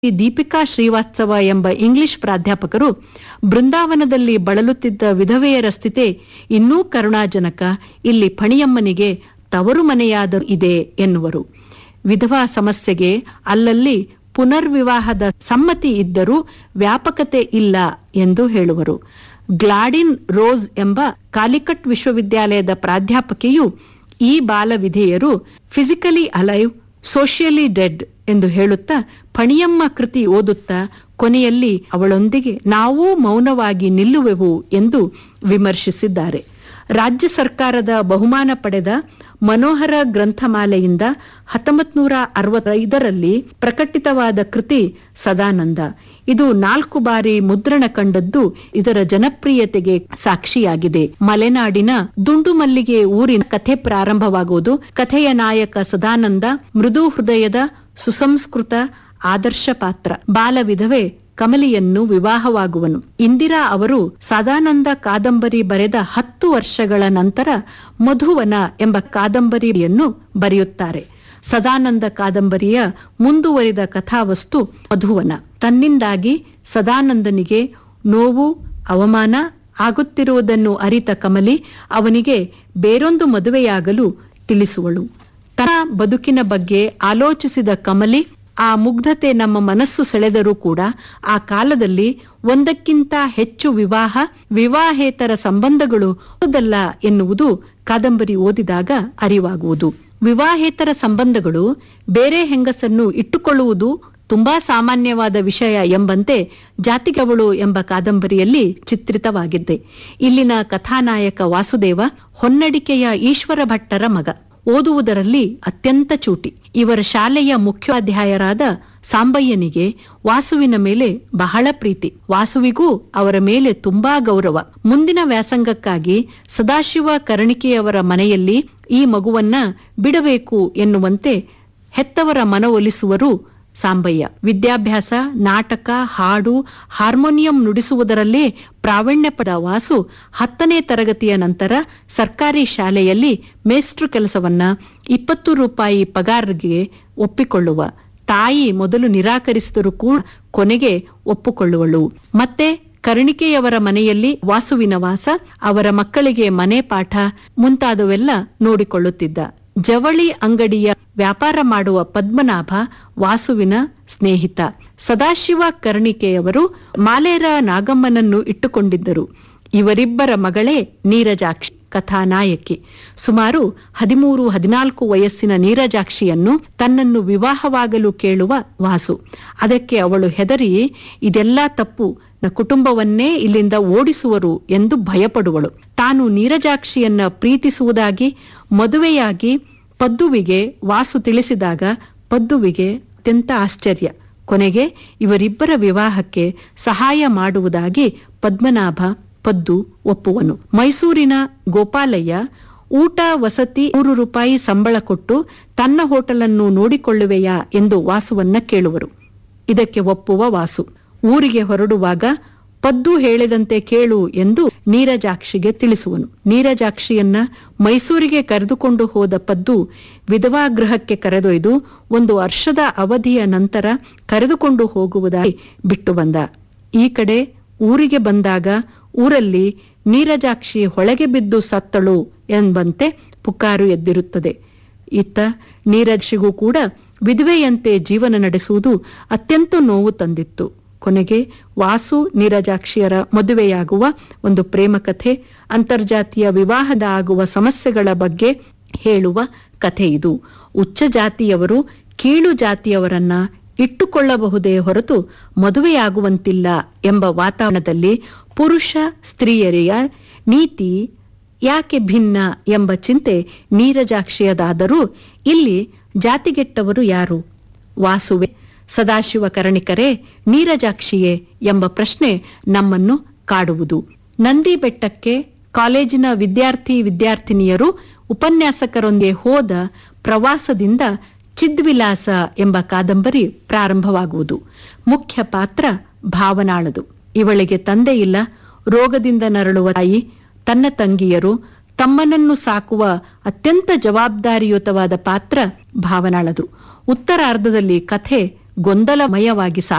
ದೀಪಿಕಾ ಶ್ರೀವಾತ್ಸವ ಎಂಬ ಇಂಗ್ಲಿಷ್ ಪ್ರಾಧ್ಯಾಪಕರು ಬೃಂದಾವನದಲ್ಲಿ ಬಳಲುತ್ತಿದ್ದ ವಿಧವೆಯರ ಸ್ಥಿತಿ ಇನ್ನೂ ಕರುಣಾಜನಕ ಇಲ್ಲಿ ಫಣಿಯಮ್ಮನಿಗೆ ತವರು ಮನೆಯಾದರೂ ಇದೆ ಎನ್ನುವರು ವಿಧವಾ ಸಮಸ್ಯೆಗೆ ಅಲ್ಲಲ್ಲಿ ಪುನರ್ವಿವಾಹದ ಸಮ್ಮತಿ ಇದ್ದರೂ ವ್ಯಾಪಕತೆ ಇಲ್ಲ ಎಂದು ಹೇಳುವರು ಗ್ಲಾಡಿನ್ ರೋಸ್ ಎಂಬ ಕಾಲಿಕಟ್ ವಿಶ್ವವಿದ್ಯಾಲಯದ ಪ್ರಾಧ್ಯಾಪಕಿಯು ಈ ಬಾಲ ವಿಧೇಯರು ಫಿಸಿಕಲಿ ಅಲೈವ್ ಸೋಷಿಯಲಿ ಡೆಡ್ ಎಂದು ಹೇಳುತ್ತಾ ಫಣಿಯಮ್ಮ ಕೃತಿ ಓದುತ್ತಾ ಕೊನೆಯಲ್ಲಿ ಅವಳೊಂದಿಗೆ ನಾವೂ ಮೌನವಾಗಿ ನಿಲ್ಲುವೆವು ಎಂದು ವಿಮರ್ಶಿಸಿದ್ದಾರೆ ರಾಜ್ಯ ಸರ್ಕಾರದ ಬಹುಮಾನ ಪಡೆದ ಮನೋಹರ ಗ್ರಂಥಮಾಲೆಯಿಂದ ಹತ್ತೊಂಬತ್ ನೂರ ಅರವತ್ತೈದರಲ್ಲಿ ಪ್ರಕಟಿತವಾದ ಕೃತಿ ಸದಾನಂದ ಇದು ನಾಲ್ಕು ಬಾರಿ ಮುದ್ರಣ ಕಂಡದ್ದು ಇದರ ಜನಪ್ರಿಯತೆಗೆ ಸಾಕ್ಷಿಯಾಗಿದೆ ಮಲೆನಾಡಿನ ದುಂಡು ಮಲ್ಲಿಗೆ ಊರಿನ ಕಥೆ ಪ್ರಾರಂಭವಾಗುವುದು ಕಥೆಯ ನಾಯಕ ಸದಾನಂದ ಮೃದು ಹೃದಯದ ಸುಸಂಸ್ಕೃತ ಆದರ್ಶ ಪಾತ್ರ ಬಾಲ ವಿಧವೆ ಕಮಲಿಯನ್ನು ವಿವಾಹವಾಗುವನು ಇಂದಿರಾ ಅವರು ಸದಾನಂದ ಕಾದಂಬರಿ ಬರೆದ ಹತ್ತು ವರ್ಷಗಳ ನಂತರ ಮಧುವನ ಎಂಬ ಕಾದಂಬರಿಯನ್ನು ಬರೆಯುತ್ತಾರೆ ಸದಾನಂದ ಕಾದಂಬರಿಯ ಮುಂದುವರಿದ ಕಥಾವಸ್ತು ಮಧುವನ ತನ್ನಿಂದಾಗಿ ಸದಾನಂದನಿಗೆ ನೋವು ಅವಮಾನ ಆಗುತ್ತಿರುವುದನ್ನು ಅರಿತ ಕಮಲಿ ಅವನಿಗೆ ಬೇರೊಂದು ಮದುವೆಯಾಗಲು ತಿಳಿಸುವಳು ತನ್ನ ಬದುಕಿನ ಬಗ್ಗೆ ಆಲೋಚಿಸಿದ ಕಮಲಿ ಆ ಮುಗ್ಧತೆ ನಮ್ಮ ಮನಸ್ಸು ಸೆಳೆದರೂ ಕೂಡ ಆ ಕಾಲದಲ್ಲಿ ಒಂದಕ್ಕಿಂತ ಹೆಚ್ಚು ವಿವಾಹ ವಿವಾಹೇತರ ಸಂಬಂಧಗಳು ಹೌದಲ್ಲ ಎನ್ನುವುದು ಕಾದಂಬರಿ ಓದಿದಾಗ ಅರಿವಾಗುವುದು ವಿವಾಹೇತರ ಸಂಬಂಧಗಳು ಬೇರೆ ಹೆಂಗಸನ್ನು ಇಟ್ಟುಕೊಳ್ಳುವುದು ತುಂಬಾ ಸಾಮಾನ್ಯವಾದ ವಿಷಯ ಎಂಬಂತೆ ಜಾತಿಗವಳು ಎಂಬ ಕಾದಂಬರಿಯಲ್ಲಿ ಚಿತ್ರಿತವಾಗಿದ್ದೆ ಇಲ್ಲಿನ ಕಥಾನಾಯಕ ವಾಸುದೇವ ಹೊನ್ನಡಿಕೆಯ ಈಶ್ವರ ಭಟ್ಟರ ಮಗ ಓದುವುದರಲ್ಲಿ ಅತ್ಯಂತ ಚೂಟಿ ಇವರ ಶಾಲೆಯ ಮುಖ್ಯೋಪಾಧ್ಯಾಯರಾದ ಸಾಂಬಯ್ಯನಿಗೆ ವಾಸುವಿನ ಮೇಲೆ ಬಹಳ ಪ್ರೀತಿ ವಾಸುವಿಗೂ ಅವರ ಮೇಲೆ ತುಂಬಾ ಗೌರವ ಮುಂದಿನ ವ್ಯಾಸಂಗಕ್ಕಾಗಿ ಸದಾಶಿವ ಕರ್ಣಿಕೆಯವರ ಮನೆಯಲ್ಲಿ ಈ ಮಗುವನ್ನ ಬಿಡಬೇಕು ಎನ್ನುವಂತೆ ಹೆತ್ತವರ ಮನವೊಲಿಸುವರು ಸಾಂಬಯ್ಯ ವಿದ್ಯಾಭ್ಯಾಸ ನಾಟಕ ಹಾಡು ಹಾರ್ಮೋನಿಯಂ ನುಡಿಸುವುದರಲ್ಲೇ ಪ್ರಾವೀಣ್ಯ ಪಡ ವಾಸು ಹತ್ತನೇ ತರಗತಿಯ ನಂತರ ಸರ್ಕಾರಿ ಶಾಲೆಯಲ್ಲಿ ಮೇಸ್ಟ್ರು ಕೆಲಸವನ್ನ ಇಪ್ಪತ್ತು ರೂಪಾಯಿ ಪಗಾರ್ಗೆ ಒಪ್ಪಿಕೊಳ್ಳುವ ತಾಯಿ ಮೊದಲು ನಿರಾಕರಿಸಿದರೂ ಕೂಡ ಕೊನೆಗೆ ಒಪ್ಪಿಕೊಳ್ಳುವಳು ಮತ್ತೆ ಕರ್ಣಿಕೆಯವರ ಮನೆಯಲ್ಲಿ ವಾಸುವಿನ ವಾಸ ಅವರ ಮಕ್ಕಳಿಗೆ ಮನೆ ಪಾಠ ಮುಂತಾದವೆಲ್ಲ ನೋಡಿಕೊಳ್ಳುತ್ತಿದ್ದ ಜವಳಿ ಅಂಗಡಿಯ ವ್ಯಾಪಾರ ಮಾಡುವ ಪದ್ಮನಾಭ ವಾಸುವಿನ ಸ್ನೇಹಿತ ಸದಾಶಿವ ಕರ್ಣಿಕೆಯವರು ಮಾಲೇರ ನಾಗಮ್ಮನನ್ನು ಇಟ್ಟುಕೊಂಡಿದ್ದರು ಇವರಿಬ್ಬರ ಮಗಳೇ ನೀರಜಾಕ್ಷಿ ಕಥಾನಾಯಕಿ ಸುಮಾರು ಹದಿಮೂರು ಹದಿನಾಲ್ಕು ವಯಸ್ಸಿನ ನೀರಜಾಕ್ಷಿಯನ್ನು ತನ್ನನ್ನು ವಿವಾಹವಾಗಲು ಕೇಳುವ ವಾಸು ಅದಕ್ಕೆ ಅವಳು ಹೆದರಿ ಇದೆಲ್ಲ ತಪ್ಪು ನ ಕುಟುಂಬವನ್ನೇ ಇಲ್ಲಿಂದ ಓಡಿಸುವರು ಎಂದು ಭಯಪಡುವಳು ತಾನು ನೀರಜಾಕ್ಷಿಯನ್ನ ಪ್ರೀತಿಸುವುದಾಗಿ ಮದುವೆಯಾಗಿ ಪದ್ದುವಿಗೆ ವಾಸು ತಿಳಿಸಿದಾಗ ಪದ್ದುವಿಗೆ ಅತ್ಯಂತ ಆಶ್ಚರ್ಯ ಕೊನೆಗೆ ಇವರಿಬ್ಬರ ವಿವಾಹಕ್ಕೆ ಸಹಾಯ ಮಾಡುವುದಾಗಿ ಪದ್ಮನಾಭ ಪದ್ದು ಒಪ್ಪುವನು ಮೈಸೂರಿನ ಗೋಪಾಲಯ್ಯ ಊಟ ವಸತಿ ನೂರು ರೂಪಾಯಿ ಸಂಬಳ ಕೊಟ್ಟು ತನ್ನ ಹೋಟೆಲನ್ನು ನೋಡಿಕೊಳ್ಳುವೆಯಾ ಎಂದು ವಾಸುವನ್ನ ಕೇಳುವರು ಇದಕ್ಕೆ ಒಪ್ಪುವ ವಾಸು ಊರಿಗೆ ಹೊರಡುವಾಗ ಪದ್ದು ಹೇಳಿದಂತೆ ಕೇಳು ಎಂದು ನೀರಜಾಕ್ಷಿಗೆ ತಿಳಿಸುವನು ನೀರಜಾಕ್ಷಿಯನ್ನ ಮೈಸೂರಿಗೆ ಕರೆದುಕೊಂಡು ಹೋದ ಪದ್ದು ವಿಧವಾ ಗೃಹಕ್ಕೆ ಕರೆದೊಯ್ದು ಒಂದು ವರ್ಷದ ಅವಧಿಯ ನಂತರ ಕರೆದುಕೊಂಡು ಹೋಗುವುದಾಗಿ ಬಿಟ್ಟು ಬಂದ ಈ ಕಡೆ ಊರಿಗೆ ಬಂದಾಗ ಊರಲ್ಲಿ ನೀರಜಾಕ್ಷಿ ಹೊಳೆಗೆ ಬಿದ್ದು ಸತ್ತಳು ಎಂಬಂತೆ ಪುಕಾರು ಎದ್ದಿರುತ್ತದೆ ಇತ್ತ ನೀರಜಾಕ್ಷಿಗೂ ಕೂಡ ವಿಧವೆಯಂತೆ ಜೀವನ ನಡೆಸುವುದು ಅತ್ಯಂತ ನೋವು ತಂದಿತ್ತು ಕೊನೆಗೆ ವಾಸು ನೀರಜಾಕ್ಷಿಯರ ಮದುವೆಯಾಗುವ ಒಂದು ಪ್ರೇಮ ಕಥೆ ಅಂತರ್ಜಾತೀಯ ವಿವಾಹದ ಆಗುವ ಸಮಸ್ಯೆಗಳ ಬಗ್ಗೆ ಹೇಳುವ ಕಥೆ ಇದು ಉಚ್ಚ ಜಾತಿಯವರು ಕೀಳು ಜಾತಿಯವರನ್ನ ಇಟ್ಟುಕೊಳ್ಳಬಹುದೇ ಹೊರತು ಮದುವೆಯಾಗುವಂತಿಲ್ಲ ಎಂಬ ವಾತಾವರಣದಲ್ಲಿ ಪುರುಷ ಸ್ತ್ರೀಯರಿಯ ನೀತಿ ಯಾಕೆ ಭಿನ್ನ ಎಂಬ ಚಿಂತೆ ನೀರಜಾಕ್ಷಿಯದಾದರೂ ಇಲ್ಲಿ ಜಾತಿಗೆಟ್ಟವರು ಯಾರು ವಾಸುವೆ ಸದಾಶಿವ ಕರ್ಣಿಕರೇ ನೀರಜಾಕ್ಷಿಯೇ ಎಂಬ ಪ್ರಶ್ನೆ ನಮ್ಮನ್ನು ಕಾಡುವುದು ನಂದಿ ಬೆಟ್ಟಕ್ಕೆ ಕಾಲೇಜಿನ ವಿದ್ಯಾರ್ಥಿ ವಿದ್ಯಾರ್ಥಿನಿಯರು ಉಪನ್ಯಾಸಕರೊಂದಿಗೆ ಹೋದ ಪ್ರವಾಸದಿಂದ ಚಿದ್ವಿಲಾಸ ಎಂಬ ಕಾದಂಬರಿ ಪ್ರಾರಂಭವಾಗುವುದು ಮುಖ್ಯ ಪಾತ್ರ ಭಾವನಾಳದು ಇವಳಿಗೆ ತಂದೆ ಇಲ್ಲ ರೋಗದಿಂದ ನರಳುವ ತಾಯಿ ತನ್ನ ತಂಗಿಯರು ತಮ್ಮನನ್ನು ಸಾಕುವ ಅತ್ಯಂತ ಜವಾಬ್ದಾರಿಯುತವಾದ ಪಾತ್ರ ಭಾವನಾಳದು ಉತ್ತರಾರ್ಧದಲ್ಲಿ ಕಥೆ ಗೊಂದಲಮಯವಾಗಿ